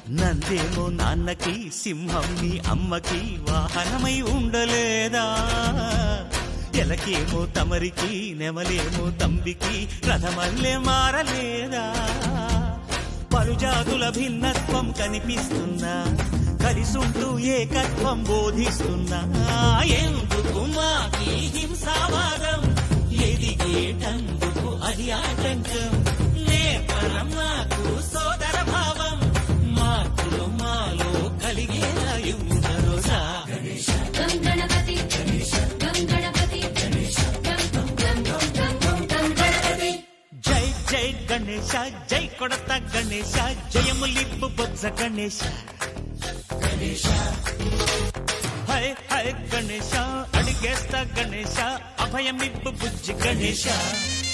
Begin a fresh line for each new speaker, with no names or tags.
నందేమో నాన్నకి సింహం నీ అమ్మకి వాహనమై ఉండలేదా ఎలకేమో తమరికి నెమలేమో తంబికి రథమల్లే మారలేదా పలుజాతుల భిన్నత్వం కనిపిస్తున్నా కలిసుంటూ ఏకత్వం బోధిస్తున్నా ఎందుకు మాకి హింసావాదం ఎదిగేటందుకు అది ఆటంకం నేపరం మాకు సోదర భావం మార్పులు మాలో కలిగేలా యువరోజా
గం గణపతి గం గణపతి గం గం గం గం గం గణపతి
జై జై గణేశ జై కొడత గణేశ జయములిప్పు బొజ్జ గణేశ హై హై గణేశ అడిగేస్తా గణేశ అభయమిప్పు బుజ్జి గణేశ